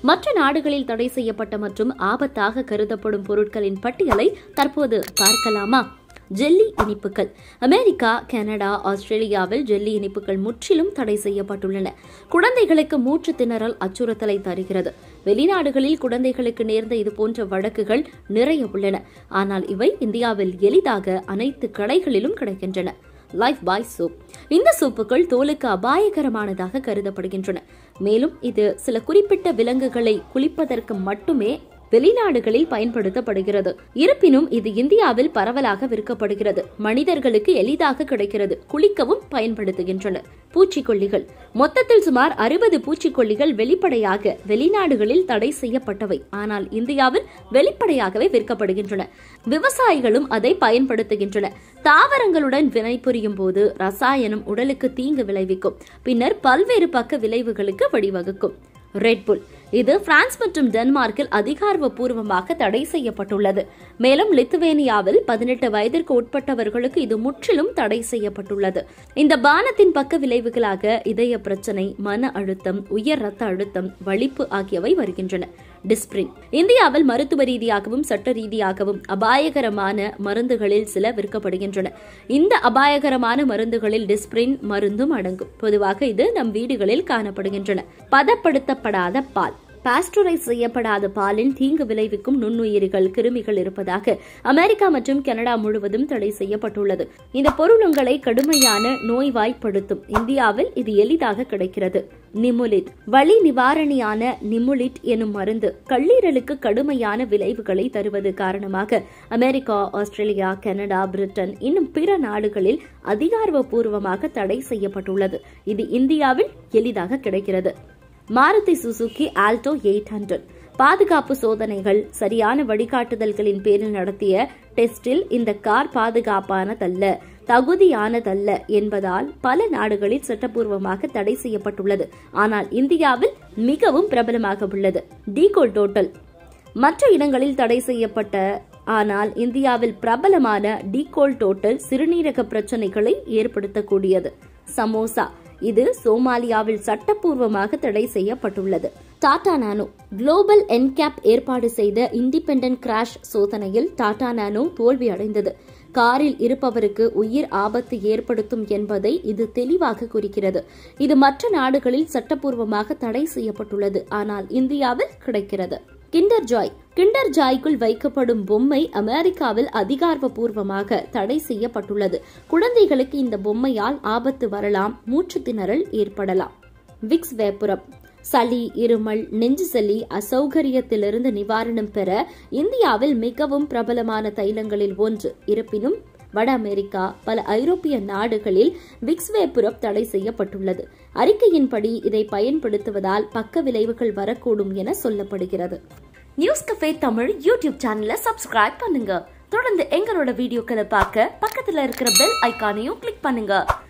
மற்ற நாடுகளில் தடை செய்யப்பட்ட மற்றும் ஆபத்தாக கருதப்படும் பொருட்களின் பட்டியலை தற்போது பார்க்கலாமா ஜெல்லி இனிப்புகள் அமெரிக்கா கனடா ஆஸ்திரேலியாவில் ஜெல்லி இனிப்புகள் முற்றிலும் தடை செய்யப்பட்டுள்ளன குழந்தைகளுக்கு மூச்சு திணறல் அச்சுறுத்தலை தருகிறது வெளிநாடுகளில் குழந்தைகளுக்கு நேர்ந்த இதுபோன்ற வழக்குகள் நிறைய உள்ளன ஆனால் இவை இந்தியாவில் எளிதாக அனைத்து கடைகளிலும் கிடைக்கின்றன லைஃப் பாய் சோப் இந்த சோப்புகள் தோலுக்கு அபாயகரமானதாக கருதப்படுகின்றன மேலும் இது சில குறிப்பிட்ட விலங்குகளை குளிப்பதற்கு மட்டுமே வெளிநாடுகளில் பயன்படுத்தப்படுகிறது இருப்பினும் இது இந்தியாவில் பரவலாக விற்கப்படுகிறது மனிதர்களுக்கு எளிதாக கிடைக்கிறது குளிக்கவும் பயன்படுத்துகின்றனர் பூச்சிக்கொல்லிகள் மொத்தத்தில் சுமார் அறுபது பூச்சிக்கொல்லிகள் வெளிப்படையாக வெளிநாடுகளில் தடை செய்யப்பட்டவை ஆனால் இந்தியாவில் வெளிப்படையாகவே விற்கப்படுகின்றன விவசாயிகளும் அதை பயன்படுத்துகின்றனர் தாவரங்களுடன் வினைபுரியும் போது ரசாயனம் உடலுக்கு தீங்கு விளைவிக்கும் பின்னர் பல்வேறு பக்க விளைவுகளுக்கு வழிவகுக்கும் ரெட்புல் இது பிரான்ஸ் மற்றும் டென்மார்க்கில் அதிகாரப்பூர்வமாக தடை செய்யப்பட்டுள்ளது மேலும் லித்துவேனியாவில் பதினெட்டு வயதிற்கு உட்பட்டவர்களுக்கு இது முற்றிலும் தடை செய்யப்பட்டுள்ளது இந்த பானத்தின் பக்க விளைவுகளாக இதய பிரச்சனை மன அழுத்தம் உயர் ரத்த அழுத்தம் வலிப்பு ஆகியவை வருகின்றன டிஸ்பிரின் இந்தியாவில் மருத்துவ ரீதியாகவும் சட்ட ரீதியாகவும் அபாயகரமான மருந்துகளில் சில விற்கப்படுகின்றன இந்த அபாயகரமான மருந்துகளில் டிஸ்பிரின் மருந்தும் அடங்கும் பொதுவாக இது நம் வீடுகளில் காணப்படுகின்றன பதப்படுத்தப்படாத பால் பாஸ்டரைஸ் செய்யப்படாத பாலில் தீங்கு விளைவிக்கும் நுண்ணுயிரிகள் கிருமிகள் இருப்பதாக அமெரிக்கா மற்றும் கனடா முழுவதும் தடை செய்யப்பட்டுள்ளது இந்த பொருள் உங்களை கடுமையான நோய்வாய்ப்படுத்தும் இந்தியாவில் இது எளிதாக கிடைக்கிறது நிமுலிட் வலி நிவாரணியான நிமுலிட் எனும் மருந்து கல்லீரலுக்கு கடுமையான விளைவுகளை தருவது காரணமாக அமெரிக்கா ஆஸ்திரேலியா கனடா பிரிட்டன் இன்னும் பிற நாடுகளில் அதிகாரப்பூர்வமாக தடை செய்யப்பட்டுள்ளது இது இந்தியாவில் எளிதாக கிடைக்கிறது Maruti Suzuki Alto eight hundred பாதுகாப்பு சோதனைகள் சரியான வழிகாட்டுதல்களின் பேரில் நடத்திய டெஸ்டில் இந்த கார் பாதுகாப்பானதல்ல தகுதியானதல்ல என்பதால் பல நாடுகளில் சட்டப்பூர்வமாக தடை செய்யப்பட்டுள்ளது ஆனால் இந்தியாவில் மிகவும் பிரபலமாக உள்ளது டீகோல் டோட்டல் மற்ற இடங்களில் தடை செய்யப்பட்ட ஆனால் இந்தியாவில் பிரபலமான டீகோல் டோட்டல் சிறுநீரக பிரச்சனைகளை ஏற்படுத்தக்கூடியது சமோசா இது சோமாலியாவில் சட்டப்பூர்வமாக தடை செய்யப்பட்டுள்ளது டாடா நானோ குளோபல் என்கேப் ஏற்பாடு செய்த இண்டிபெண்டன்ட் கிராஷ் சோதனையில் டாடா நானோ தோல்வி அடைந்தது காரில் இருப்பவருக்கு உயிர் ஆபத்து ஏற்படுத்தும் என்பதை இது தெளிவாக குறிக்கிறது இது மற்ற நாடுகளில் சட்டப்பூர்வமாக தடை செய்யப்பட்டுள்ளது ஆனால் இந்தியாவில் கிடைக்கிறது கிண்டர் ஜாய் கிண்டர் ஜாய்க்குள் வைக்கப்படும் பொம்மை அமெரிக்காவில் அதிகாரப்பூர்வமாக தடை செய்யப்பட்டுள்ளது குழந்தைகளுக்கு இந்த பொம்மையால் ஆபத்து வரலாம் மூச்சு திணறல் ஏற்படலாம் விக்ஸ் வேப்புரம் சளி இருமல் நெஞ்சு சளி அசௌகரியத்திலிருந்து நிவாரணம் பெற இந்தியாவில் மிகவும் பிரபலமான தைலங்களில் ஒன்று இருப்பினும் வட அமெரிக்கா பல ஐரோப்பிய நாடுகளில் விக்ஸ் வேப்புரம் தடை செய்யப்பட்டுள்ளது அறிக்கையின்படி இதை பயன்படுத்துவதால் பக்க விளைவுகள் வரக்கூடும் என சொல்லப்படுகிறது நியூஸ் கஃபே தமிழ் யூடியூப் சேனலை சப்ஸ்கிரைப் பண்ணுங்க தொடர்ந்து எங்களோட வீடியோக்களை பார்க்க பக்கத்துல இருக்கிற பெல் ஐக்கானையும் கிளிக் பண்ணுங்க